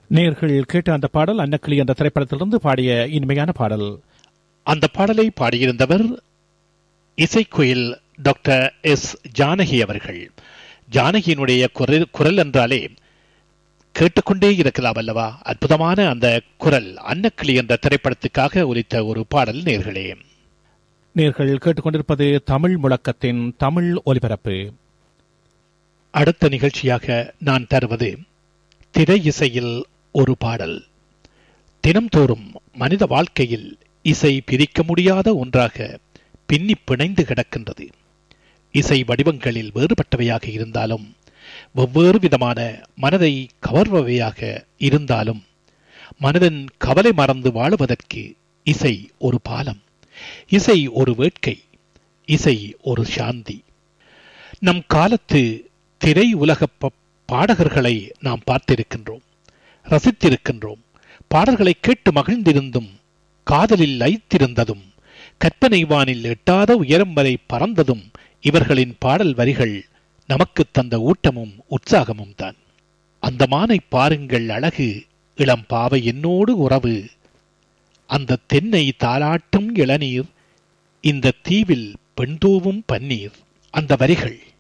நேர்கள் கேட்ட அந்த பாடல் அன்னக்கிளி என்ற திரைப்படத்திலிருந்து பாடிய இனிமையான பாடல் அந்த பாடலை பாடியிருந்தவர் இசைக்குயில் டாக்டர் எஸ் ஜானகி அவர்கள் ஜானகியினுடைய குரல் குரல் என்றாலே கேட்டுக்கொண்டே இருக்கலாம் அல்லவா அற்புதமான அந்த குரல் அன்னக்கிளி என்ற திரைப்படத்துக்காக ஒலித்த ஒரு பாடல் நேர்களே நேர்கள் கேட்டுக்கொண்டிருப்பது தமிழ் முழக்கத்தின் தமிழ் ஒலிபரப்பு அடுத்த நிகழ்ச்சியாக நான் தருவது திரை இசையில் ஒரு பாடல் தினம்தோறும் மனித வாழ்க்கையில் இசை பிரிக்க முடியாத ஒன்றாக பின்னி பிணைந்து கிடக்கின்றது இசை வடிவங்களில் வேறுபட்டவையாக இருந்தாலும் வெவ்வேறு விதமான மனதை கவர்பவையாக இருந்தாலும் மனதன் கவலை மறந்து வாழுவதற்கு இசை ஒரு பாலம் இசை ஒரு வேட்கை இசை ஒரு சாந்தி நம் காலத்து திரை உலக ப- பாடகர்களை நாம் பார்த்திருக்கின்றோம் ரசித்திருக்கின்றோம் பாடல்களை கேட்டு மகிழ்ந்திருந்தும் காதலில் லயித்திருந்ததும் கற்பனை வானில் எட்டாத உயரம் வரை பறந்ததும் இவர்களின் பாடல் வரிகள் நமக்கு தந்த ஊட்டமும் உற்சாகமும் தான் அந்த மானை பாருங்கள் அழகு இளம் பாவை என்னோடு உறவு அந்த தென்னை தாலாட்டும் இளநீர் இந்த தீவில் பெண்தூவும் பன்னீர் அந்த வரிகள்